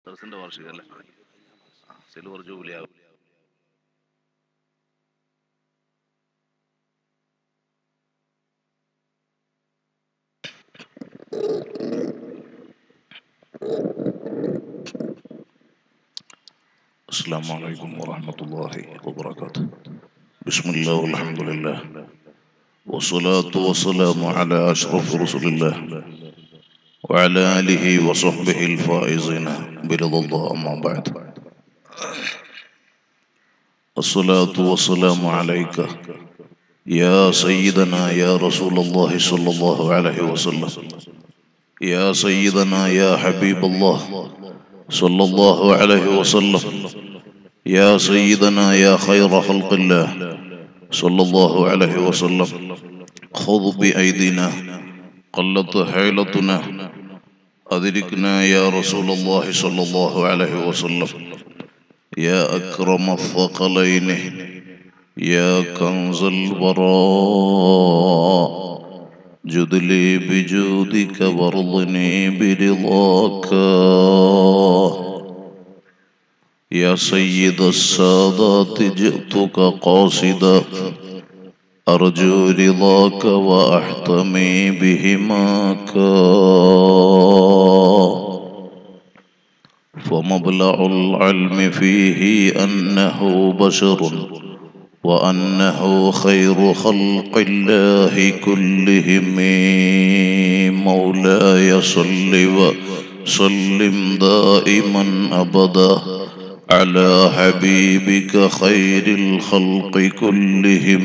ദർസിന്റെ വാർഷികം അല്ലേ ആ, സിൽവർ ജൂബിലി ആവും السلام عليكم ورحمة الله وبركاته بسم الله والحمد لله والصلاة والسلام على أشرف رسل الله وعلى آله وصحبه الفائزين برضا الله أما بعد الصلاة والسلام عليك يا سيدنا يا رسول الله صلى الله عليه وسلم يا سيدنا يا حبيب الله صلى الله عليه وسلم يا سيدنا يا خير خلق الله صلى الله عليه وسلم خذ بأيدينا قلت حيلتنا أدركنا يا رسول الله صلى الله عليه وسلم يا أكرم الثقلين يا كنز البراء جد لي بجودك وارضني برضاك يا سيد السادات جئتك قاصدا أرجو رضاك وأحتمي بهماك فمبلغ العلم فيه أنه بشر وأنه خير خلق الله كلهم مولاي صل وسلم دائما أبدا على حبيبك خير الخلق كلهم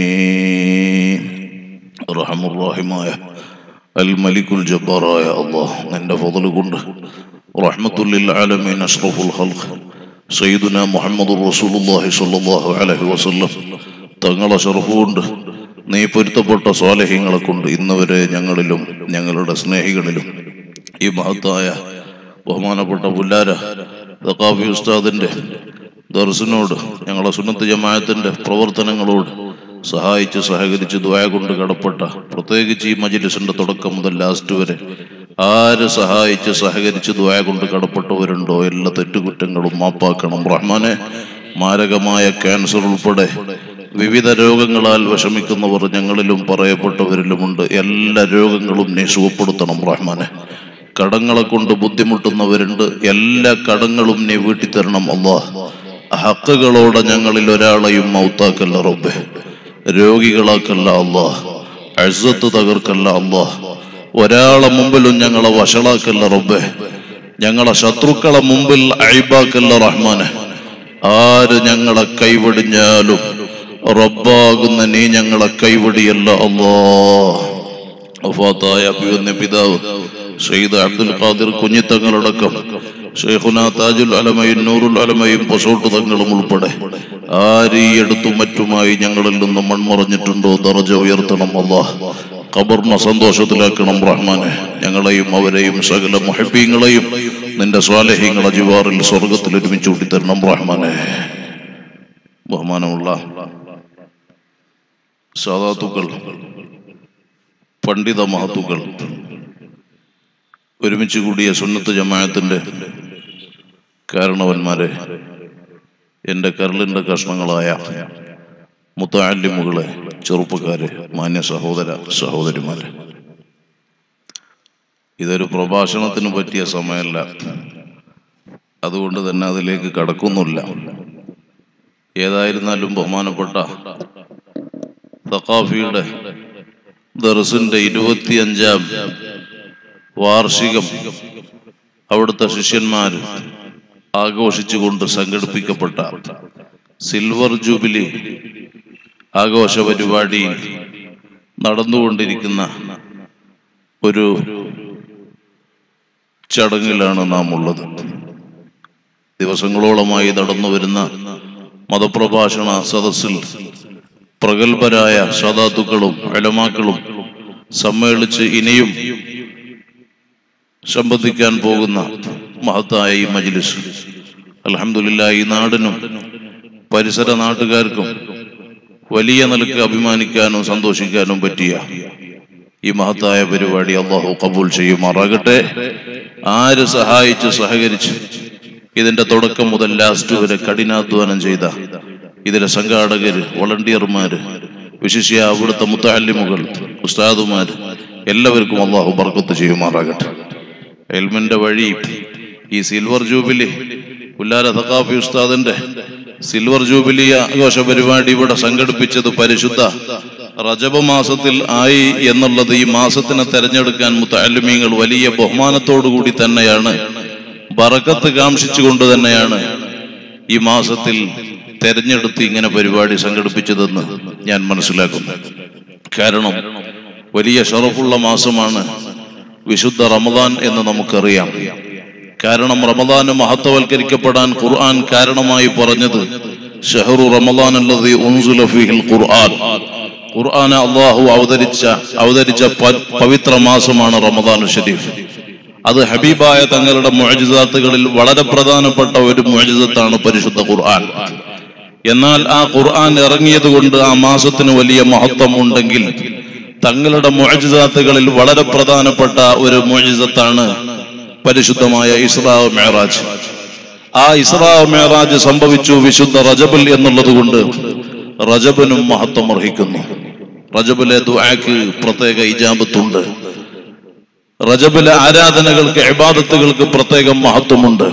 رحم الراحمايا الملك الجبار يا الله നിന്റെ ഫضل കൊണ്ട് رحمة للعالمين أشرف الخلق സയ്യിദുന മുഹമ്മദ് റസൂലുള്ളാഹി സ്വല്ലല്ലാഹു അലൈഹി വസല്ലം തങ്ങളെ ഷറഫുകൊണ്ട് നീ പൊരുത്തപ്പെട്ട സ്വാലഹ്യങ്ങളെ കൊണ്ട് ഇന്ന് വരെ ഞങ്ങളിലും ഞങ്ങളുടെ സ്നേഹികളിലും ഈ മഹത്തായ ബഹുമാനപ്പെട്ട പുല്ലാര ദക്കാഫി ഉസ്താദിന്റെ ദർശനോട് ഞങ്ങളെ സുന്നത്ത് ജമാഅത്തിന്റെ പ്രവർത്തനങ്ങളോട് സഹായിച്ച് സഹകരിച്ച് ദ്വയ കൊണ്ട് കടപ്പെട്ട പ്രത്യേകിച്ച് ഈ മജിലിസിന്റെ തുടക്കം മുതൽ ലാസ്റ്റ് വരെ ആര് സഹായിച്ച് സഹകരിച്ച് ദ്വയ കൊണ്ട് കടപ്പെട്ടവരുണ്ടോ എല്ലാ തെറ്റുകുറ്റങ്ങളും മാപ്പാക്കണം റഹ്മാനെ മാരകമായ ക്യാൻസർ ഉൾപ്പെടെ വിവിധ രോഗങ്ങളാൽ വിഷമിക്കുന്നവർ ഞങ്ങളിലും പറയപ്പെട്ടവരിലുമുണ്ട് എല്ലാ രോഗങ്ങളും നീ സുഖപ്പെടുത്തണം റഹ്മാനെ കടങ്ങളെ കൊണ്ട് ബുദ്ധിമുട്ടുന്നവരുണ്ട് എല്ലാ കടങ്ങളും നീ വീട്ടിത്തരണം അള്ളാഹ് ഹക്കുകളോടെ ഞങ്ങളിൽ ഒരാളെയും മൗത്താക്കല്ല റബ്ബെ രോഗികളാക്കല്ല അള്ളാഹ് അഴ്സത്ത് തകർക്കല്ല അള്ളാഹ് ഒരാളെ മുമ്പിലും ഞങ്ങളെ വഷളാക്കല്ല റബ്ബെ ഞങ്ങളെ ശത്രുക്കളെ മുമ്പിൽ അഴിബാക്കല്ല റഹ്മാനെ ആര് ഞങ്ങളെ കൈവടിഞ്ഞാലും റബ്ബാകുന്ന നീ ഞങ്ങളെ കൈവടിയല്ല അള്ളാ വഫാത്തായ അഭിവന്യ പിതാവ് ഷെയ്ദ് അബ്ദുൽ ഖാദിർ കുഞ്ഞിത്തങ്ങളടക്കം ഷെയ്ഖുന താജുൽ അലമയും നൂറുൽ അലമയും പൊസോട്ട് തങ്ങളും ഉൾപ്പെടെ ആരീ എടുത്തും മറ്റുമായി ഞങ്ങളിൽ നിന്ന് മൺമറഞ്ഞിട്ടുണ്ടോ ദറജ ഉയർത്തണം അള്ളാഹ് ഖബർമ സന്തോഷത്തിലാക്കണം റഹ്മാനെ ഞങ്ങളെയും അവരെയും സകല മുഹബീങ്ങളെയും നിന്റെ സ്വാലഹ്യങ്ങളെ ജിവാറിൽ സ്വർഗത്തിൽ ഒരുമിച്ച് കൂട്ടിത്തരണം റഹ്മാനെ ബഹുമാനമുള്ള സാധാത്തുക്കൾ പണ്ഡിത മഹത്തുക്കൾ ഒരുമിച്ച് കൂടിയ സുന്നത്ത് ജമാഅത്തിന്റെ കാരണവന്മാരെ എൻ്റെ കരളിൻ്റെ കഷ്ണങ്ങളായ മുത്താലിമുകളെ ചെറുപ്പക്കാരെ മാന്യ സഹോദര സഹോദരിമാരെ ഇതൊരു പ്രഭാഷണത്തിന് പറ്റിയ സമയമല്ല അതുകൊണ്ട് തന്നെ അതിലേക്ക് കടക്കുന്നില്ല ഏതായിരുന്നാലും ബഹുമാനപ്പെട്ട തക്കാഫിയുടെ ദർസിന്റെ ഇരുപത്തിയഞ്ചാം വാർഷികം അവിടുത്തെ ശിഷ്യന്മാർ ആഘോഷിച്ചുകൊണ്ട് സംഘടിപ്പിക്കപ്പെട്ട സിൽവർ ജൂബിലി ആഘോഷ പരിപാടി നടന്നുകൊണ്ടിരിക്കുന്ന ഒരു ചടങ്ങിലാണ് നാം ഉള്ളത് ദിവസങ്ങളോളമായി നടന്നു വരുന്ന മതപ്രഭാഷണ സദസ്സിൽ പ്രഗത്ഭരായ സദാത്തുക്കളും അലമാക്കളും സമ്മേളിച്ച് ഇനിയും സംബന്ധിക്കാൻ പോകുന്ന മഹത്തായ ഈ മജ്ലിസ് അലഹമില്ല ഈ നാടിനും പരിസര നാട്ടുകാർക്കും വലിയ നിലക്ക് അഭിമാനിക്കാനും സന്തോഷിക്കാനും പറ്റിയ ഈ മഹത്തായ പരിപാടി അള്ളാഹു കബൂൽ ചെയ്യുമാറാകട്ടെ ആര് സഹായിച്ച് സഹകരിച്ച് ഇതിന്റെ തുടക്കം മുതൽ ലാസ്റ്റ് വരെ കഠിനാധ്വാനം ചെയ്ത ഇതിലെ സംഘാടകര് വളണ്ടിയർമാര് വിശിഷ്യ അവിടുത്തെ മുത്തഹല്ലിമുകൾ ഉസ്താദുമാര് എല്ലാവർക്കും അള്ളാഹു ബർക്കത്ത് ചെയ്യുമാറാകട്ടെ എൽമിന്റെ വഴി ഈ സിൽവർ ജൂബിലി പുല്ലാര തക്കാഫി ഉസ്താദിന്റെ സിൽവർ ജൂബിലി ആഘോഷ പരിപാടി ഇവിടെ സംഘടിപ്പിച്ചത് പരിശുദ്ധ റജബ് മാസത്തിൽ ആയി എന്നുള്ളത് ഈ മാസത്തിനെ തെരഞ്ഞെടുക്കാൻ മുത്തല്ലിമീങ്ങൾ വലിയ ബഹുമാനത്തോടു കൂടി തന്നെയാണ് ബറക്കത്ത് കാംക്ഷിച്ചുകൊണ്ട് തന്നെയാണ് ഈ മാസത്തിൽ തെരഞ്ഞെടുത്ത് ഇങ്ങനെ പരിപാടി സംഘടിപ്പിച്ചതെന്ന് ഞാൻ മനസ്സിലാക്കുന്നു കാരണം വലിയ ഷറഫുള്ള മാസമാണ് വിശുദ്ധ റമദാൻ എന്ന് നമുക്കറിയാം കാരണം റമദാന് മഹത്വവൽക്കരിക്കപ്പെടാൻ ഖുർആൻ കാരണമായി പറഞ്ഞത് ഷഹറു റമദാൻ അല്ലതി ഉൻസുല ഫീഹിൽ ഖുർആൻ ഖുർആൻ അള്ളാഹു അവതരിച്ച അവതരിച്ച പ- പവിത്ര മാസമാണ് റമദാൻ ഷരീഫ് അത് ഹബീബായ തങ്ങളുടെ മുഅജിസാത്തുകളിൽ വളരെ പ്രധാനപ്പെട്ട ഒരു മുഅജിസത്താണ് പരിശുദ്ധ ഖുർആൻ എന്നാൽ ആ ഖുർആൻ ഇറങ്ങിയത് കൊണ്ട് ആ മാസത്തിന് വലിയ മഹത്വം ഉണ്ടെങ്കിൽ തങ്ങളുടെ മുഅജിസാത്തുകളിൽ വളരെ പ്രധാനപ്പെട്ട ഒരു മുഅജിസത്താണ് പരിശുദ്ധമായ ഇസ്രാ മേറാജ് ആ ഇസ്രാ മേറാജ് സംഭവിച്ചു വിശുദ്ധ റജബിൽ എന്നുള്ളത് കൊണ്ട് റജബിനും മഹത്വം അർഹിക്കുന്നു റജബിലെ ദുആക്ക് പ്രത്യേക ഇജാബത്തുണ്ട് റജബിലെ ആരാധനകൾക്ക് ഇബാദത്തുകൾക്ക് പ്രത്യേകം മഹത്വമുണ്ട്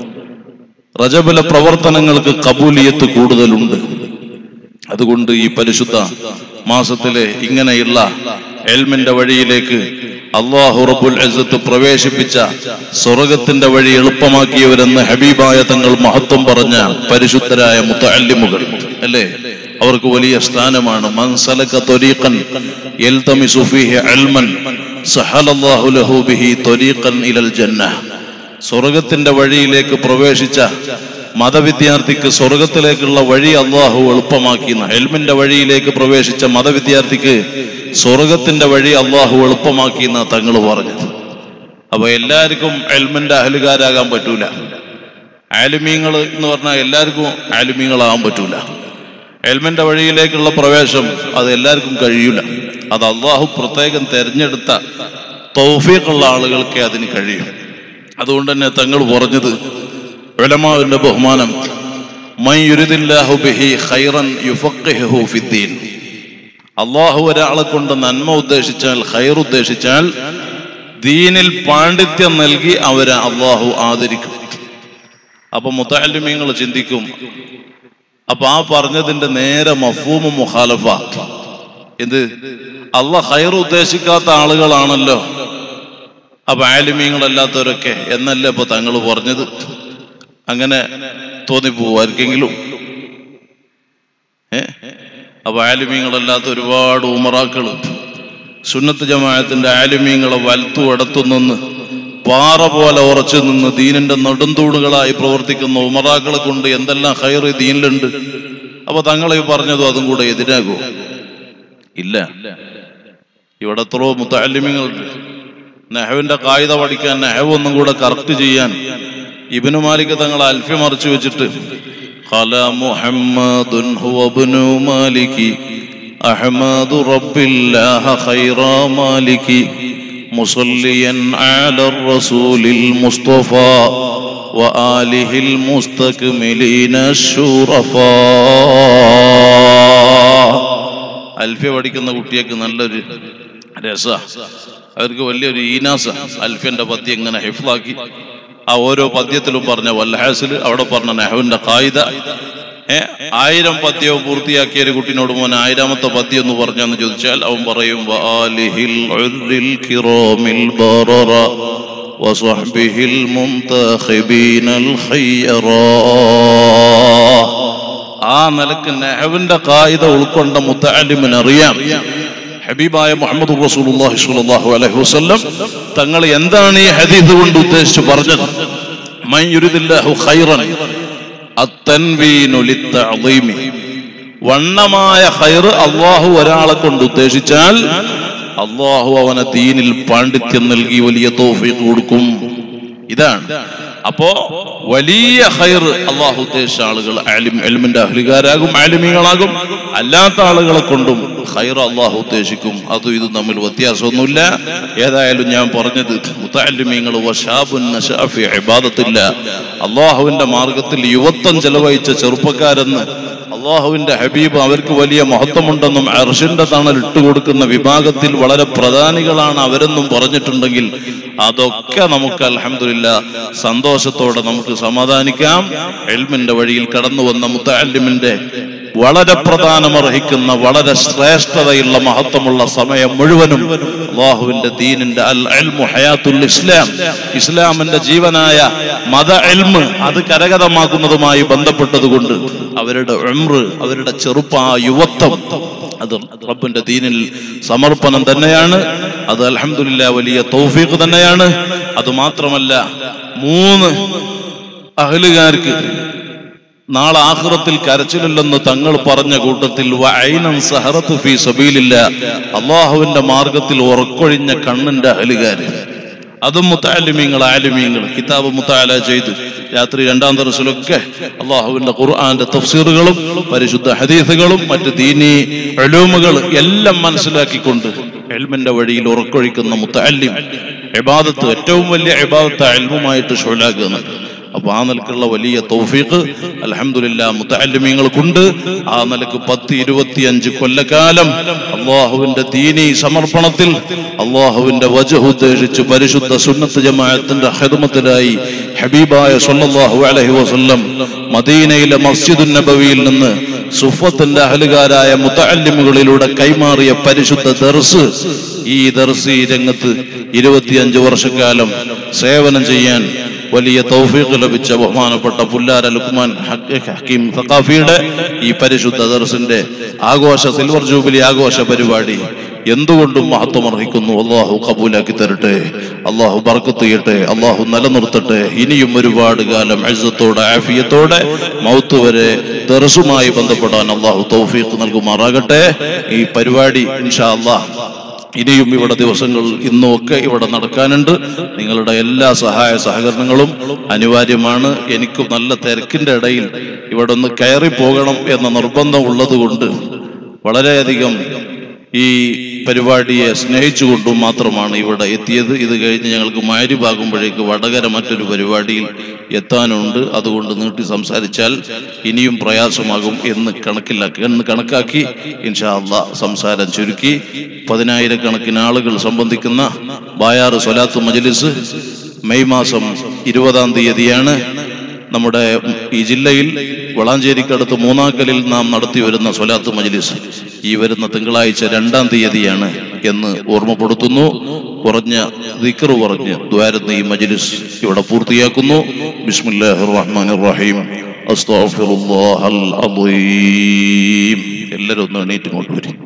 റജബിലെ പ്രവർത്തനങ്ങൾക്ക് കബൂലിയത്ത് കൂടുതലുണ്ട് അതുകൊണ്ട് ഈ പരിശുദ്ധ മാസത്തിലെ ഇങ്ങനെയുള്ള എൽമിന്റെ വഴിയിലേക്ക് അള്ളാഹു റബുൽ അസത്ത് പ്രവേശിപ്പിച്ച സ്വർഗത്തിന്റെ വഴി എളുപ്പമാക്കിയവരെന്ന് ഹബീബായ തങ്ങൾ മഹത്വം പറഞ്ഞ പരിശുദ്ധരായ മുത്തല്ലിമുകൾ അല്ലേ അവർക്ക് വലിയ സ്ഥാനമാണ് മൻസലക ത്വരീഖൻ യൽതമിസു ഫീഹി അൽമൻ സഹലല്ലാഹു ലഹു ബിഹി ത്വരീഖൻ ഇലൽ ജന്നഹ് സ്വർഗത്തിന്റെ വഴിയിലേക്ക് പ്രവേശിച്ച മതവിദ്യാർത്ഥിക്ക് സ്വർഗത്തിലേക്കുള്ള വഴി അള്ളാഹു എളുപ്പമാക്കി ഹെൽമിന്റെ വഴിയിലേക്ക് പ്രവേശിച്ച മതവിദ്യാർത്ഥിക്ക് സ്വർഗത്തിന്റെ വഴി അള്ളാഹു എളുപ്പമാക്കി എന്നാ തങ്ങൾ പറഞ്ഞത് അപ്പൊ എല്ലാവർക്കും എൽമിന്റെ അഹലുകാരാകാൻ പറ്റൂല ആലിമീങ്ങൾ എന്ന് പറഞ്ഞാൽ എല്ലാവർക്കും ആലിമീങ്ങളാകാൻ പറ്റൂല എൽമിന്റെ വഴിയിലേക്കുള്ള പ്രവേശം അത് എല്ലാവർക്കും കഴിയൂല അത് അള്ളാഹു പ്രത്യേകം തെരഞ്ഞെടുത്ത തൗഫീഖുള്ള ആളുകൾക്ക് അതിന് കഴിയും അതുകൊണ്ട് തന്നെ തങ്ങൾ പറഞ്ഞത് ഉലമാവിന്റെ ബഹുമാനം മൻ യുരിദില്ലാഹു ബിഹി ഖൈറൻ യുഫഖിഹു ഫിദ്ദീൻ അള്ളാഹു ഒരാളെ കൊണ്ട് നന്മ ഉദ്ദേശിച്ചാൽ ഖൈർ ഉദ്ദേശിച്ചാൽ ദീനിൽ പാണ്ഡിത്യം നൽകി അവരെ അള്ളാഹു ആദരിക്കും അപ്പൊ മുത്തല്ലിമീങ്ങൾ ചിന്തിക്കും അപ്പൊ ആ പറഞ്ഞതിന്റെ നേരെ മഫൂമ് മുഖാലഫ എന്ത് അള്ളാഹ് ഖൈർ ഉദ്ദേശിക്കാത്ത ആളുകളാണല്ലോ അപ്പൊ ആലിമീങ്ങളല്ലാത്തവരൊക്കെ എന്നല്ലേ ഇപ്പൊ തങ്ങൾ പറഞ്ഞത് അങ്ങനെ തോന്നിപ്പോവാർക്കെങ്കിലും ഏ അപ്പൊ ആലിമീങ്ങളല്ലാത്ത ഒരുപാട് ഉമറാക്കൾ സുന്നത്ത് ജമാഅത്തിന്റെ ആലിമീങ്ങളെ വലത്തു ഇടത്തു നിന്ന് പാറ പോലെ ഉറച്ചു നിന്ന് ദീനിന്റെ നെടുന്തൂണുകളായി പ്രവർത്തിക്കുന്ന ഉമറാക്കളെ കൊണ്ട് എന്തെല്ലാം ഹൈർ ദീനിലുണ്ട് അപ്പൊ തങ്ങളെ പറഞ്ഞതും അതും കൂടെ എതിരാകൂ ഇല്ല ഇവിടെ എത്രയോ മുത്താലിമ്യങ്ങളുണ്ട് നെഹവിന്റെ കായിക പഠിക്കാൻ നെഹവ് ഒന്നും കൂടെ കറക്റ്റ് ചെയ്യാൻ ഇബിനു മാലിക് തങ്ങൾ അൽഫി മറിച്ചു വെച്ചിട്ട് ഖല മുഹമ്മദുൻ ഹുവ ഇബ്നു മാലികി അഹ്മദു റബ്ബില്ലാഹ ഖൈറ മാലികി മുസല്ലിയൻ അല റസൂലിൽ മുസ്തഫ وآله المستكملين الشرفاء അൽഫിയ പഠിക്കുന്ന കുട്ടിയൊക്കെ നല്ലൊരു രസ അവർക്ക് വലിയൊരു ഈനാസ അൽഫിന്റെ പദ്യം ഇങ്ങനെ ഹിഫ്ലാക്കി ആ ഓരോ പദ്യത്തിലും പറഞ്ഞ വല്ലഹാസിൽ അവിടെ പറഞ്ഞ നെഹുവിന്റെ കായിക ഏ ആയിരം പദ്യവും പൂർത്തിയാക്കിയ ഒരു കുട്ടിനോട് മോൻ ആയിരാമത്തെ പദ്യം എന്ന് പറഞ്ഞെന്ന് ചോദിച്ചാൽ അവൻ പറയും "വആലിഹിൽ ഉർരിൽ കിറാമിൽ ബററ وصحبه المنتخبين الخيرا ആ നിലക്ക് നെഹവിന്റെ കായിക ഉൾക്കൊണ്ട മുത്തലിമിന് അറിയാം ഹബീബായ മുഹമ്മദ് റസൂലുള്ളാഹി സ്വല്ലല്ലാഹു അലൈഹി വസല്ലം തങ്ങൾ എന്താണ് ഈ ഹദീസ് കൊണ്ട് ഉദ്ദേശിച്ച് പറഞ്ഞത് മൻ യുരിദില്ലാഹു ഖൈറൻ അത്തൻവീനു ലിത്തഅദീമി വണ്ണമായ ഖൈർ അള്ളാഹു ഒരാളെ കൊണ്ട് ഉദ്ദേശിച്ചാൽ അള്ളാഹു അവനെ ദീനിൽ പാണ്ഡിത്യം നൽകി വലിയ തോഫീക്ക് കൊടുക്കും ഇതാണ് അപ്പോ വലിയ ഹൈർ അള്ളാഹു ഉദ്ദേശിച്ച ആളുകൾ ആലിം എൽമിന്റെ അഹ്ലികാരാകും ആലിമികളാകും അല്ലാത്ത ആളുകളെ കൊണ്ടും ഹൈർ അള്ളാഹു ഉദ്ദേശിക്കും അതും ഇതും തമ്മിൽ വ്യത്യാസമൊന്നുമില്ല ഏതായാലും ഞാൻ പറഞ്ഞത് മുത്താലിമീങ്ങൾ ഇബാദത്തില്ല അള്ളാഹുവിന്റെ മാർഗത്തിൽ യുവത്വം ചെലവഴിച്ച ചെറുപ്പക്കാരെന്ന് അള്ളാഹുവിന്റെ ഹബീബ് അവർക്ക് വലിയ മഹത്വമുണ്ടെന്നും അർഷിന്റെ തണൽ ഇട്ടുകൊടുക്കുന്ന വിഭാഗത്തിൽ വളരെ പ്രധാനികളാണ് അവരെന്നും പറഞ്ഞിട്ടുണ്ടെങ്കിൽ അതൊക്കെ നമുക്ക് അലഹമില്ല സന്തോഷത്തോടെ നമുക്ക് സമാധാനിക്കാം എൽമിന്റെ വഴിയിൽ കടന്നു വന്ന മുത്താലിമിന്റെ വളരെ പ്രധാനമർഹിക്കുന്ന വളരെ ശ്രേഷ്ഠതയുള്ള മഹത്വമുള്ള സമയം മുഴുവനും അള്ളാഹുവിന്റെ ദീനിന്റെ അൽ അൽമു ഹയാത്തുൽ ഇസ്ലാം ഇസ്ലാമിന്റെ ജീവനായ മത എൽമ് അത് കരകതമാക്കുന്നതുമായി ബന്ധപ്പെട്ടതുകൊണ്ട് അവരുടെ ഉംറ് അവരുടെ ചെറുപ്പ ആ യുവത്വം അത് റബ്ബിന്റെ ദീനിൽ സമർപ്പണം തന്നെയാണ് അത് അൽഹംദുലില്ലാ വലിയ തൗഫീഖ് തന്നെയാണ് അത് മാത്രമല്ല മൂന്ന് അഹലുകാർക്ക് നാളെ ആഹ്റത്തിൽ കരച്ചിലില്ലെന്ന് തങ്ങൾ പറഞ്ഞ കൂട്ടത്തിൽ വഅൈനൻ സഹറത്ത് ഫീ സബീലില്ല അള്ളാഹുവിന്റെ മാർഗത്തിൽ ഉറക്കൊഴിഞ്ഞ കണ്ണിന്റെ അഹലുകാര് അതും മുത്താലിമീങ്ങൾ ആലിമീങ്ങൾ കിതാബ് മുത്താല ചെയ്ത് രാത്രി രണ്ടാം ദിവസത്തിലൊക്കെ അള്ളാഹുവിന്റെ ഖുർആന്റെ തഫ്സീറുകളും പരിശുദ്ധ ഹദീസുകളും മറ്റ് ദീനി അലൂമുകൾ എല്ലാം മനസ്സിലാക്കിക്കൊണ്ട് എൽമിന്റെ വഴിയിൽ ഉറക്കൊഴിക്കുന്ന മുത്തല്ലിം ഇബാദത്ത് ഏറ്റവും വലിയ ഇബാദത്ത് എൽമുമായിട്ട് ഷൊലാകുന്നുണ്ട് അപ്പൊ ആ നിലക്കുള്ള വലിയ തൗഫീഖ് അലഹമില്ല മുത്തല്ലിമീങ്ങൾക്കുണ്ട് ആ നിലക്ക് പത്ത് ഇരുപത്തിയഞ്ച് കൊല്ലക്കാലം അള്ളാഹുവിന്റെ ദീനി സമർപ്പണത്തിൽ അള്ളാഹുവിന്റെ വജഹ് ഉദ്ദേശിച്ച് പരിശുദ്ധ സുന്നത്ത് ജമാഅത്തിന്റെ ഹിദ്മത്തിലായി ഹബീബായ സല്ലല്ലാഹു അലൈഹി വസല്ലം മദീനയിലെ മസ്ജിദുൻ നബവിയിൽ നിന്ന് സുഫത്തിന്റെ അഹലുകാരായ മുത്തല്ലിമുകളിലൂടെ കൈമാറിയ പരിശുദ്ധ ദർസ് ഈ ദർസ് ഈ രംഗത്ത് ഇരുപത്തിയഞ്ച് വർഷക്കാലം സേവനം ചെയ്യാൻ വലിയ തൗഫീഖ് ലഭിച്ച ബഹുമാനപ്പെട്ട പുല്ലാര ലുക്മാൻ ഹക്ക് ഹക്കീം സഖാഫിയുടെ ഈ പരിശുദ്ധ ദർസിന്റെ ആഘോഷ സിൽവർ ജൂബിലി ആഘോഷ പരിപാടി എന്തുകൊണ്ടും മഹത്വം അർഹിക്കുന്നു അള്ളാഹു കബൂലാക്കി തരട്ടെ അള്ളാഹു ബർക്കത്ത് ചെയ്യട്ടെ അള്ളാഹു നിലനിർത്തട്ടെ ഇനിയും ഒരുപാട് കാലം അഴുസത്തോടെ ആഫിയത്തോടെ മൗത്ത് വരെ ദർസുമായി ബന്ധപ്പെടാൻ അള്ളാഹു തൗഫീഖ് നൽകുമാറാകട്ടെ ഈ പരിപാടി ഇൻഷാ അള്ളാഹ് ഇനിയും ഇവിടെ ദിവസങ്ങൾ ഇന്നും ഒക്കെ ഇവിടെ നടക്കാനുണ്ട് നിങ്ങളുടെ എല്ലാ സഹായ സഹകരണങ്ങളും അനിവാര്യമാണ് എനിക്കും നല്ല തിരക്കിന്റെ ഇടയിൽ ഇവിടെ ഒന്ന് കയറി പോകണം എന്ന നിർബന്ധം ഉള്ളത് കൊണ്ട് വളരെയധികം ഈ പരിപാടിയെ സ്നേഹിച്ചുകൊണ്ടും മാത്രമാണ് ഇവിടെ എത്തിയത് ഇത് കഴിഞ്ഞ് ഞങ്ങൾക്ക് മാരിഭാകുമ്പോഴേക്ക് വടകര മറ്റൊരു പരിപാടിയിൽ എത്താനുണ്ട് അതുകൊണ്ട് നീട്ടി സംസാരിച്ചാൽ ഇനിയും പ്രയാസമാകും എന്ന് കണക്കിലാക്കി എന്ന് കണക്കാക്കി ഇൻഷാ അള്ളാ സംസാരം ചുരുക്കി പതിനായിരക്കണക്കിന് ആളുകൾ സംബന്ധിക്കുന്ന ബായാറ് സ്വലാത്ത് മജ്ലിസ് മെയ് മാസം ഇരുപതാം തീയതിയാണ് നമ്മുടെ ഈ ജില്ലയിൽ വളാഞ്ചേരിക്കടുത്ത് മൂന്നാക്കലിൽ നാം നടത്തി വരുന്ന സ്വലാത്ത് മജ്ലിസ് ഈ വരുന്ന തിങ്കളാഴ്ച രണ്ടാം തീയതിയാണ് എന്ന് ഓർമ്മപ്പെടുത്തുന്നു കുറഞ്ഞ ദിക്കറ് പറഞ്ഞ് ദ്വാരന്ന് ഈ മജ്ലിസ് ഇവിടെ പൂർത്തിയാക്കുന്നു ബിസ്മില്ലാഹിർ റഹ്മാനിർ റഹീം അസ്തഗ്ഫിറുല്ലാഹൽ അദീം എല്ലാവരും ഒന്ന് എണീറ്റ് ഇങ്ങോട്ട് വരും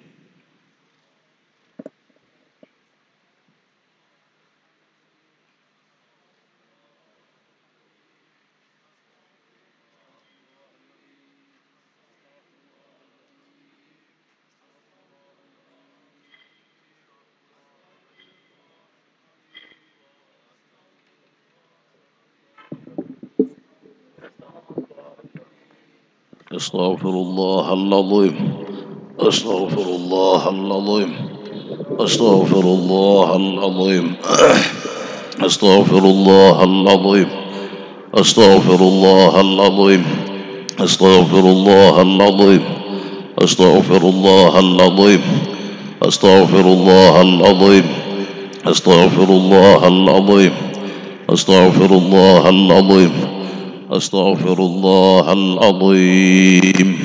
أستغفر الله العظيم أستغفر الله العظيم أستغفر الله العظيم أستغفر الله العظيم أستغفر الله العظيم أستغفر الله العظيم أستغفر الله العظيم أستغفر الله العظيم أستغفر الله العظيم أستغفر الله العظيم أستغفر الله العظيم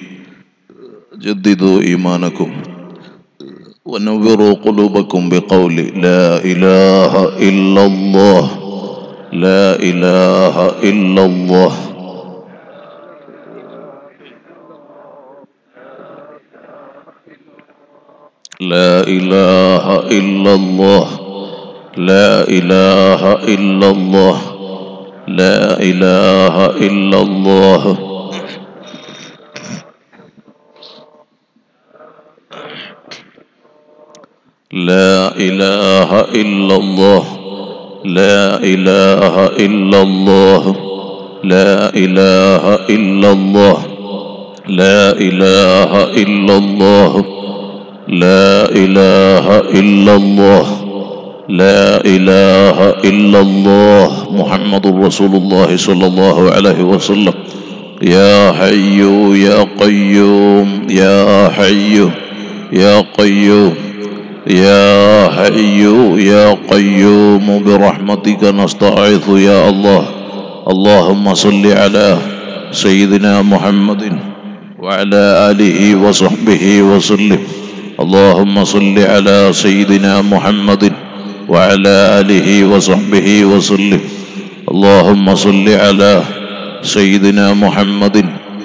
جددوا إيمانكم ونوروا قلوبكم بقول لا إله إلا الله لا إله إلا الله لا إله إلا الله لا إله إلا الله لا إله إلا الله لا إله إلا الله لا إله إلا الله لا إله إلا الله لا إله إلا الله لا إله إلا الله لا إله إلا الله محمد رسول الله صلى الله عليه وسلم يا حي يا قيوم يا حي يا قيوم يا حي يا قيوم برحمتك نستعيذ يا الله اللهم صل على سيدنا محمد وعلى آله وصحبه وسلم اللهم صل على سيدنا محمد وعلى آله وصحبه وسلم اللهم صل على سيدنا محمد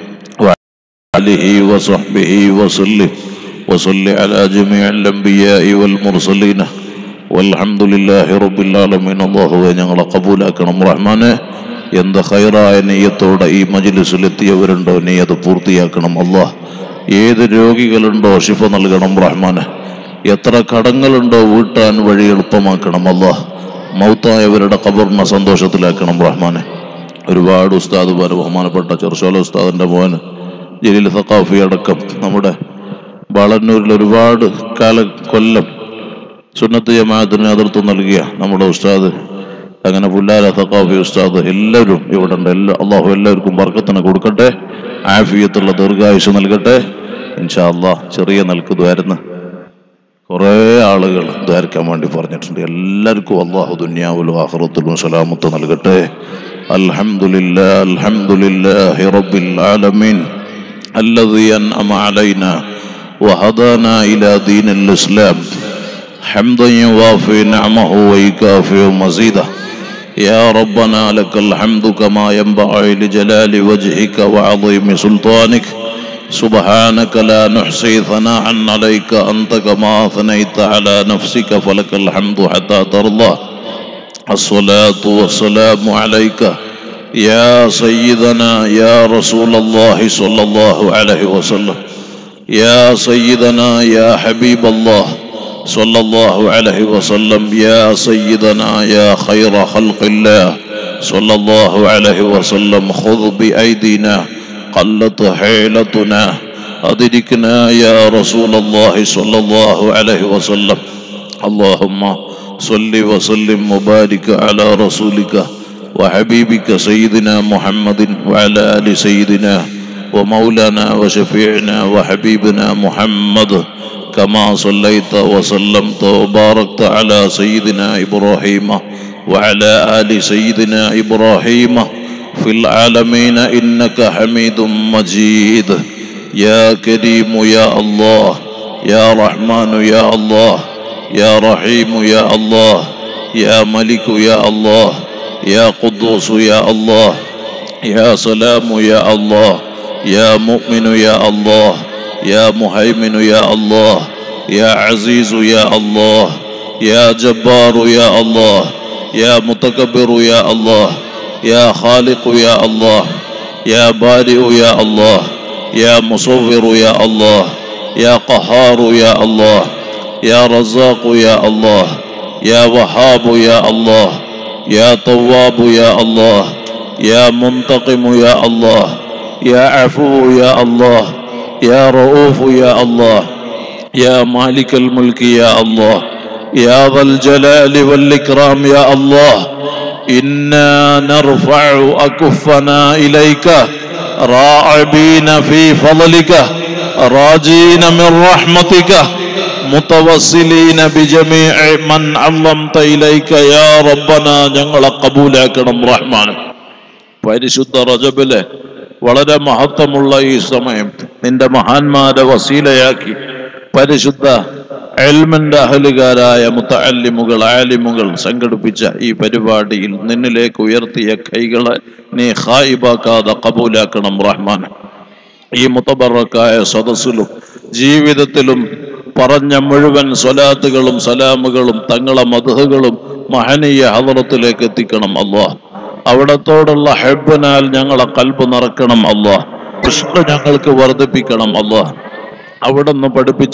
وعلى آله وصحبه وسلم وصل على جميع الأنبياء والمرسلين والحمد لله رب العالمين الله ഞങ്ങളെ കബൂലാക്കണം റഹ്മാനെ എന്ത് ഹൈറായ നെയ്യത്തോടെ ഈ മജിലിസിലെത്തിയവരുണ്ടോ നീ അത് പൂർത്തിയാക്കണം അള്ളാഹ് ഏത് രോഗികളുണ്ടോ ഷിഫ നൽകണം റഹ്മാനെ എത്ര കടങ്ങളുണ്ടോ വീട്ടാൻ വഴി എളുപ്പമാക്കണം അള്ളാഹ് മൗത്തായവരുടെ കബറിനെ സന്തോഷത്തിലാക്കണം റഹ്മാനെ ഒരുപാട് ഉസ്താദുമാർ ബഹുമാനപ്പെട്ട ചെറുശോല ഉസ്താദിൻ്റെ മോന് ജലീൽ സഖാഫി അടക്കം നമ്മുടെ വളന്നൂരിൽ ഒരുപാട് കാല കൊല്ലം സുന്നത്ത് ജമാഅത്തിന് നേതൃത്വം നൽകിയ നമ്മുടെ ഉസ്താദ് അങ്ങനെ പുല്ലാല സഖാഫി ഉസ്താദ് എല്ലാവരും ഇവിടെ ഉണ്ട് എല്ലാ അള്ളാഹു എല്ലാവർക്കും വർക്കത്തിന് കൊടുക്കട്ടെ ആഫിയത്തുള്ള ദീർഘായുസ് നൽകട്ടെ ഇൻഷാ അള്ളാഹ് ചെറിയ നൽകുമായിരുന്നു കുറേ ആളുകൾ ദ്വാരിക്കാൻ വേണ്ടി പറഞ്ഞിട്ടുണ്ട് എല്ലാവർക്കും അള്ളാഹു ദുന്യാവുലും ആഹ്റത്തിലും സലാമത്ത് നൽകട്ടെ അൽഹംദുലില്ലാ അൽഹംദുലില്ലാഹി റബ്ബിൽ ആലമീൻ الذي أنعم علينا وهدانا إلى دين الإسلام حمدا يوافي نعمه ويكافئ مزيده يا ربنا لك الحمد كما ينبغي لجلال وجهك وعظيم سلطانك سبحانك لا نحصي ثناء عليك أنت كما أثنيت على نفسك فلك الحمد حتى ترضى الصلاة والسلام عليك يا سيدنا يا رسول الله صلى الله عليه وسلم يا سيدنا يا حبيب الله صلى الله عليه وسلم يا سيدنا يا خير خلق الله صلى الله عليه وسلم خذ بأيدينا قلت حيلتنا أدركنا يا رسول الله صلى الله عليه وسلم اللهم صل وسلم وبارك على رسولك وحبيبك سيدنا محمد وعلى آل سيدنا ومولانا وشفيعنا وحبيبنا محمد كما صليت وسلمت وباركت على سيدنا إبراهيم وعلى آل سيدنا إبراهيم في العالمين إنك حميد مجيد يا كريم يا الله يا رحمن يا الله يا رحيم يا الله يا ملك يا الله يا قدوس يا الله يا سلام يا الله يا مؤمن يا الله يا مهيمن يا الله يا عزيز يا الله يا جبار يا الله يا متكبر يا الله يا خالق يا الله يا بارئ يا الله يا مصور يا الله يا قهار يا الله يا رزاق يا الله يا وهاب يا الله يا تواب يا الله يا منتقم يا الله يا عفو يا الله يا رؤوف يا الله يا مالك الملك يا الله يا ذا الجلال والإكرام يا الله إنا نرفع أكفنا إليك راعبين في فضلك راجين من رحمتك متوسلين بجميع من علمت إليك يا ربنا ഞങ്ങളെ കബൂലാക്കണം റഹ്മാൻ പരിശുദ്ധ റജബിലെ വളരെ മഹത്വമുള്ള ഈ സമയം നിന്റെ മഹാന്മാരെ വസീലയാക്കി പരിശുദ്ധ എൽമന്റെ അഹലുകാരായ മുത്തല്ലിമുകൾ ആലിമുകൾ സംഘടിപ്പിച്ച ഈ പരിപാടിയിൽ നിന്നിലേക്ക് ഉയർത്തിയ കൈകളെ നീ ഹായിബാക്കാതെ കബൂലാക്കണം റഹ്മാൻ ഈ മുത്തബറക്കായ സദസ്സിലും ജീവിതത്തിലും പറഞ്ഞ മുഴുവൻ സ്വലാത്തുകളും സലാമുകളും തങ്ങളെ മധുഹകളും മഹനീയ ഹദറത്തിലേക്ക് എത്തിക്കണം അള്ളാഹ് അവിടത്തോടുള്ള ഹെബിനാൽ ഞങ്ങളെ കൽബ് നിറക്കണം അള്ളാഹ് കൃഷ്ണ ഞങ്ങൾക്ക് വർദ്ധിപ്പിക്കണം അള്ളാഹ് അവിടെ നിന്ന് പഠിപ്പിച്ച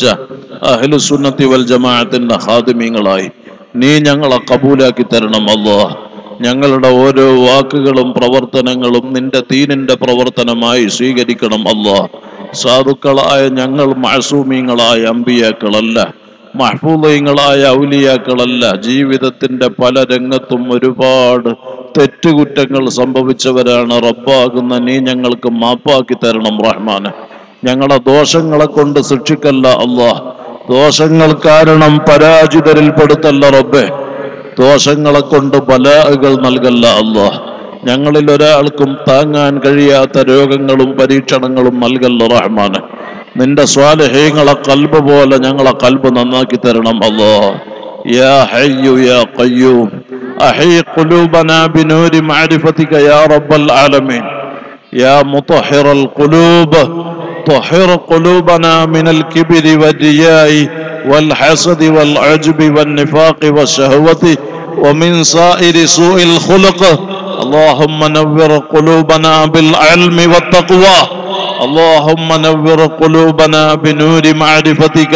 അഹ്ലുസുന്നത്തി വൽ ജമാഅത്തിന്റെ ഹാദിമീങ്ങളായി നീ ഞങ്ങളെ കബൂലാക്കി തരണം അള്ളാഹ് ഞങ്ങളുടെ ഓരോ വാക്കുകളും പ്രവർത്തനങ്ങളും നിന്റെ ദീനിന്റെ പ്രവർത്തനമായി സ്വീകരിക്കണം അല്ലാ സാധുക്കളായ ഞങ്ങൾ മഴസൂമീങ്ങളായ അമ്പിയാക്കളല്ല മഹ്ഫൂദയങ്ങളായ ഔലിയാക്കളല്ല ജീവിതത്തിന്റെ പല രംഗത്തും ഒരുപാട് തെറ്റുകുറ്റങ്ങൾ സംഭവിച്ചവരാണ് റബ്ബാകുന്ന നീ ഞങ്ങൾക്ക് മാപ്പാക്കി തരണം റഹ്മാന് ഞങ്ങളെ ദോഷങ്ങളെ കൊണ്ട് ശിക്ഷിക്കല്ല അള്ളാഹ് ദോഷങ്ങൾ കാരണം പരാജിതരിൽപ്പെടുത്തല്ല റബ്ബെ ദോഷങ്ങളെ കൊണ്ട് ബലാഹുകൾ നൽകല്ല അള്ളാഹ് ഞങ്ങളിൽ ഒരാൾക്കും താങ്ങാൻ കഴിയാത്ത രോഗങ്ങളും പരീക്ഷണങ്ങളും നൽകല്ല റഹ്മാന് നിന്റെ സ്വാലഹ്യങ്ങളെ കൽബ് പോലെ ഞങ്ങളെ കൽബ് നന്നാക്കി തരണം അല്ലോ യാ ഹയ്യു യാ ഖയ്യൂം അഹി ഖുലൂബനാ ബിനൂരി മഅരിഫതിക യാ റബ്ബൽ ആലമീൻ يا مطهر القلوب طهر قلوبنا من الكبر والرياء والحسد والعجب والنفاق والشهوة ومن سائر سوء الخلق اللهم نور قلوبنا بالعلم والتقوى اللهم نور قلوبنا بنور معرفتك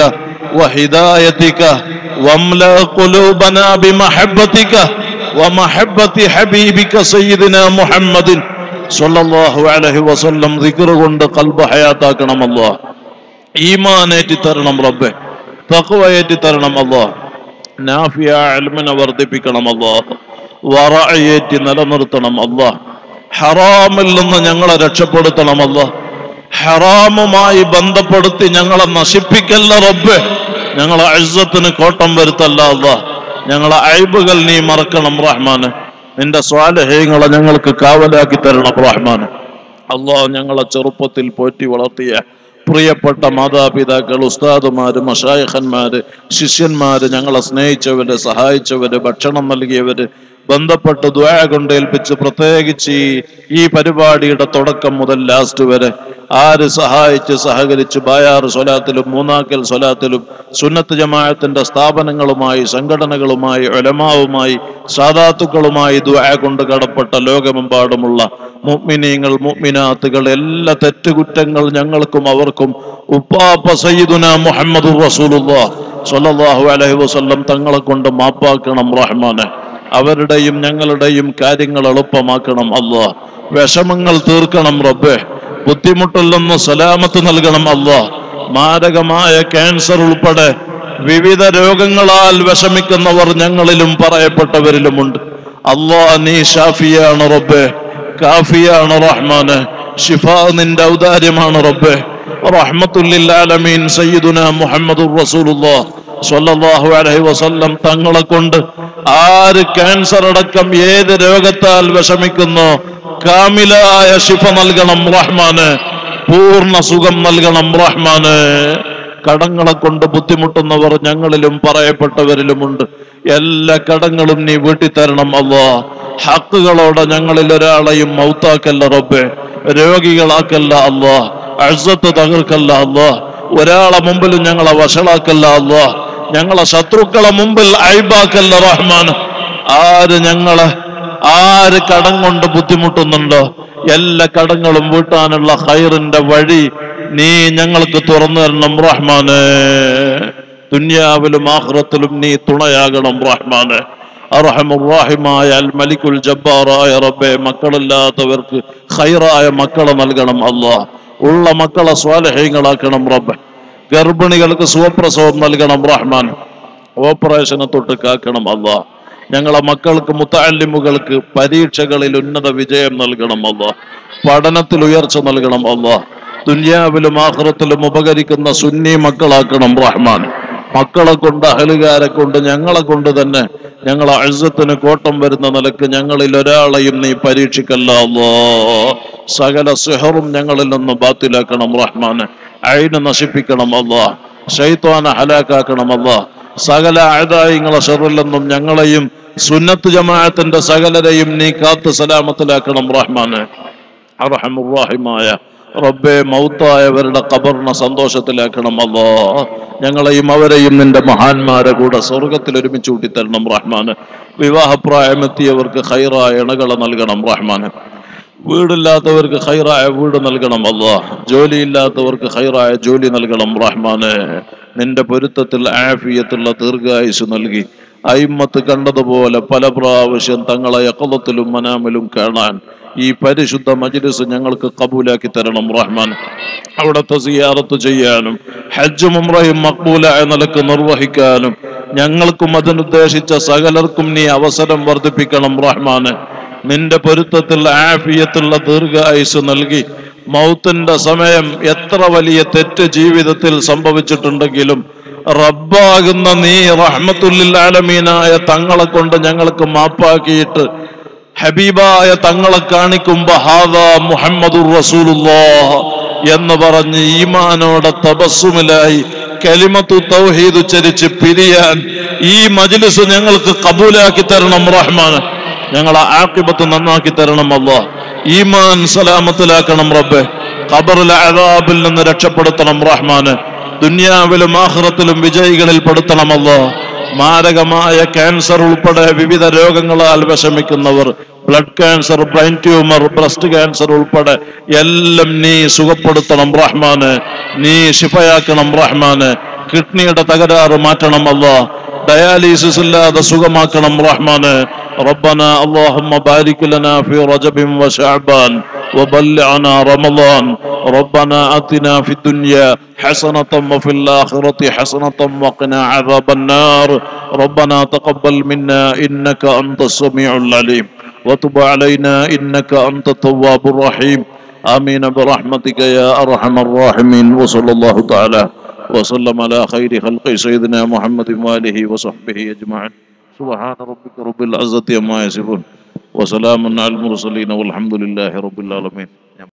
وهدايتك واملأ قلوبنا بمحبتك ومحبة حبيبك سيدنا محمد സല്ലല്ലാഹു അലൈഹി വസല്ലം ദിക്ർ കൊണ്ട് കൽബ് ഹയാത്താക്കണം അല്ലാ ഈമാനേറ്റി തരണം റബ്ബെ തഖ്വയേറ്റി തരണം അല്ലാ നാഫിയ ഇൽമിനെ വർദ്ധിപ്പിക്കണം അല്ലാ വറഅയേറ്റി നിലനിർത്തണം അല്ലാ ഹറാമിൽ നിന്ന് ഞങ്ങളെ രക്ഷപ്പെടുത്തണം അല്ലാ ഹറാമുമായി ബന്ധപ്പെടുത്തി ഞങ്ങളെ നശിപ്പിക്കല്ല റബ്ബെ ഞങ്ങളെ അഴ്സത്തിന് കോട്ടം വരുത്തല്ല അല്ലാ ഞങ്ങളെ അയബുകൾ നീ മറക്കണം റഹ്മാന് നിന്റെ സ്വാലഹ്യങ്ങളെ ഞങ്ങൾക്ക് കാവലാക്കി തരണം റഹ്മാൻ അള്ളാഹ് ഞങ്ങളെ ചെറുപ്പത്തിൽ പോറ്റി വളർത്തിയ പ്രിയപ്പെട്ട മാതാപിതാക്കൾ ഉസ്താദുമാര് മഷായഖന്മാര് ശിഷ്യന്മാര് ഞങ്ങളെ സ്നേഹിച്ചവര് സഹായിച്ചവര് ഭക്ഷണം നൽകിയവര് ബന്ധപ്പെട്ട് ദ്വാ കൊണ്ട് ഏൽപ്പിച്ച് പ്രത്യേകിച്ച് ഈ ഈ പരിപാടിയുടെ തുടക്കം മുതൽ ലാസ്റ്റ് വരെ ആര് സഹായിച്ച് സഹകരിച്ച് ബായാറ് സ്വലാത്തിലും മൂന്നാക്കൽ സ്വലാത്തിലും സുന്നത്ത് ജമാഅത്തിന്റെ സ്ഥാപനങ്ങളുമായി സംഘടനകളുമായി ഒലമാവുമായി സാദാത്തുക്കളുമായി ദ്വാ കൊണ്ട് കടപ്പെട്ട ലോകമെമ്പാടുമുള്ള മുഅ്മിനീങ്ങൾ മുഅ്മിനാത്തുകൾ എല്ലാ തെറ്റുകുറ്റങ്ങൾ ഞങ്ങൾക്കും അവർക്കും ഉപ്പാപ്പ സയ്യിദുന മുഹമ്മദുർ റസൂലുള്ളാഹ് സ്വല്ലല്ലാഹു അലൈഹി വസല്ലം തങ്ങളെ കൊണ്ട് മാപ്പാക്കണം റഹ്മാനെ അവരുടെയും ഞങ്ങളുടെയും കാര്യങ്ങൾ എളുപ്പമാക്കണം അല്ലാ വിഷമങ്ങൾ തീർക്കണം റബ്ബേ ബുദ്ധിമുട്ടിൽ നിന്ന് സലാമത്ത് നൽകണം അല്ലാ മാരകമായ ക്യാൻസർ ഉൾപ്പെടെ വിവിധ രോഗങ്ങളാൽ വിഷമിക്കുന്നവർ ഞങ്ങളിലും പറയപ്പെട്ടവരിലുമുണ്ട് അല്ലാ നീ ഷാഫിയാണ് റബ്ബേ കാഫിയാണ് റഹ്മാന് ഷിഫ നിന്റെ ഔദാര്യമാണ് റബ്ബേ റഹ്മത്തുല്ലാലമീൻ സയ്യിദുന മുഹമ്മദുർ റസൂലുള്ളാഹ് സ്വല്ലല്ലാഹു അലൈഹി വസല്ലം തങ്ങളെ കൊണ്ട് ആര് ക്യാൻസർ അടക്കം ഏത് രോഗത്താൽ വിഷമിക്കുന്നോ കാമിലായ ശിഫ നൽകണം റഹ്മാന് പൂർണ്ണ സുഖം നൽകണം റഹ്മാന് കടങ്ങളെ കൊണ്ട് ബുദ്ധിമുട്ടുന്നവർ ഞങ്ങളിലും പറയപ്പെട്ടവരിലുമുണ്ട് എല്ലാ കടങ്ങളും നീ വീട്ടിത്തരണം അല്ലാ ഹക്കുകളോടെ ഞങ്ങളിൽ ഒരാളെയും മൗത്താക്കല്ല റബ്ബെ രോഗികളാക്കല്ല അല്ലാ അഴ്സത്ത് തകർക്കല്ല അല്ലാ ഒരാളെ മുമ്പിലും ഞങ്ങളെ വഷളാക്കല്ല അല്ലാ ഞങ്ങളെ ശത്രുക്കളെ മുമ്പിൽ അയ്ബാക്കല്ല റഹ്മാൻ ആര് ഞങ്ങളെ ആര് കടം കൊണ്ട് ബുദ്ധിമുട്ടുന്നുണ്ടോ എല്ലാ കടങ്ങളും വീട്ടാനുള്ള ഹൈറിന്റെ വഴി നീ ഞങ്ങൾക്ക് തുറന്നു തരണം റഹ്മാന് ദുന്യാവിലും ആഹ്റത്തിലും നീ തുണയാകണം റഹ്മാന് അർഹമുറാഹിമായ അൽ മലിക്കുൽ ജബ്ബാറായ റബ്ബെ മക്കളില്ലാത്തവർക്ക് ഖൈറായ മക്കളെ നൽകണം അല്ലാഹ് ഉള്ള മക്കളെ സ്വാലഹ്യങ്ങളാക്കണം റബ്ബെ ഗർഭിണികൾക്ക് സുഖപ്രസവം നൽകണം റഹ്മാൻ ഓപ്പറേഷനെ തൊട്ട് കാക്കണം അല്ലാഹ് ഞങ്ങളെ മക്കൾക്ക് മുത്താലിമുകൾക്ക് പരീക്ഷകളിൽ ഉന്നത വിജയം നൽകണം അല്ലാഹ് പഠനത്തിൽ ഉയർച്ച നൽകണം അല്ലാഹ് ദുന്യാവിലും ആഹ്റത്തിലും ഉപകരിക്കുന്ന സുന്നി മക്കളാക്കണം റഹ്മാൻ മക്കളെ കൊണ്ട് അഹലുകാരെ കൊണ്ട് ഞങ്ങളെ കൊണ്ട് തന്നെ ഞങ്ങളെ അഴുസത്തിന് കോട്ടം വരുന്ന നിലക്ക് ഞങ്ങളിൽ ഒരാളെയും നീ പരീക്ഷിക്കല്ല അല്ലാ സകല സിഹറും ഞങ്ങളിൽ നിന്ന് ബാത്തിലാക്കണം റഹ്മാന് അയിന് നശിപ്പിക്കണം അല്ലാ ഷൈത്വാനെ ഹലാക്കാക്കണം അല്ലാ സകല ആദായങ്ങളെ ഷെറിൽ നിന്നും ഞങ്ങളെയും സുന്നത്ത് ജമാഅത്തിന്റെ സകലരെയും നീ കാത്ത് സലാമത്തിലാക്കണം റഹ്മാന് അറഹമുറാഹിമായ റബ്ബെ മൗത്തായവരുടെ ഖബറിനെ സന്തോഷത്തിലാക്കണം അല്ലോ ഞങ്ങളെയും അവരെയും നിന്റെ മഹാന്മാരെ കൂടെ സ്വർഗത്തിൽ ഒരുമിച്ച് കൂട്ടിത്തരണം റഹ്മാന് വിവാഹപ്രായമെത്തിയവർക്ക് ഹൈറായ ഇണകളെ നൽകണം റഹ്മാന് വീടില്ലാത്തവർക്ക് ഹൈറായ വീട് നൽകണം അല്ലോ ജോലിയില്ലാത്തവർക്ക് ഹൈറായ ജോലി നൽകണം റഹ്മാന് നിന്റെ പൊരുത്തത്തിൽ ആഫിയത്തുള്ള ദീർഘായുസ് നൽകി അയിമ്മത്ത് കണ്ടതുപോലെ പല പ്രാവശ്യം തങ്ങളെ യക്കലത്തിലും മനാമിലും കാണാൻ ഈ പരിശുദ്ധ മജ്ലിസ് ഞങ്ങൾക്ക് കബൂലാക്കി തരണം റഹ്മാൻ അവിടുത്തെ സിയാറത്ത് ചെയ്യാനും ഹജ്ജും ഉംറയും മക്ബൂലായ നിലക്ക് നിർവഹിക്കാനും ഞങ്ങൾക്കും അതിനുദ്ദേശിച്ച സകലർക്കും നീ അവസരം വർദ്ധിപ്പിക്കണം റഹ്മാന് നിന്റെ പൊരുത്തത്തിൽ ആഫിയത്തുള്ള ദീർഘായുസ് നൽകി മൗത്തിന്റെ സമയം എത്ര വലിയ തെറ്റ് ജീവിതത്തിൽ സംഭവിച്ചിട്ടുണ്ടെങ്കിലും റബ്ബാകുന്ന നീ റഹ്മത്തുല്ലിൽ ആലമീനായ തങ്ങളെ കൊണ്ട് ഞങ്ങൾക്ക് മാപ്പാക്കിയിട്ട് ഹബീബായ തങ്ങളെ കാണിക്കുമ്പോ ഹാദാ മുഹമ്മദുർ റസൂലുള്ളാഹ് എന്ന് പറഞ്ഞ് ഈമാനോടെ തപസ്സുമിലായി കലിമത്തു തൗഹീദ് ഉച്ചരിച്ച് പിരിയാൻ ഈ മജ്ലിസ് ഞങ്ങൾക്ക് കബൂലാക്കി തരണം റഹ്മാൻ ഞങ്ങളെ ആക്കിബത്ത് നന്നാക്കി തരണം അല്ലാ ഈമാൻ സലാമത്തിലാക്കണം റബ്ബെ ഖബറിലെ അദാബിൽ നിന്ന് രക്ഷപ്പെടുത്തണം റഹ്മാന് ദുനിയാവിലും ആഖിറത്തിലും വിജയികളിൽ പെടുത്തണമല്ലോ മാരകമായ ക്യാൻസർ ഉൾപ്പെടെ വിവിധ രോഗങ്ങളാൽ വിഷമിക്കുന്നവർ blood cancer brain tumour breast cancer ഉൾപ്പെടെ എല്ലാം നീ സുഖപ്പെടുത്തണം റഹ്മാന് നീ ശിഫയാക്കണം റഹ്മാന് കിഡ്നിയുടെ തകരാറ് മാറ്റണം അല്ലോ ഡയാലിസിസ് ഇല്ലാതെ സുഖമാക്കണം റഹ്മാന് ربنا اللهم بارك لنا في رجب وشعبان وبلعنا رمضان ربنا اتنا في الدنيا حسنة وفي الآخرة حسنة وقنا عذاب النار ربنا تقبل منا إنك أنت السميع العليم وتب علينا إنك أنت التواب الرحيم آمين برحمتك يا أرحم الراحمين وصلى الله تعالى وسلم على خير خلق سيدنا محمد وآله وصحبه أجمعين سبحان ربك رب العزة عما يصفون وسلام على المرسلين والحمد لله رب العالمين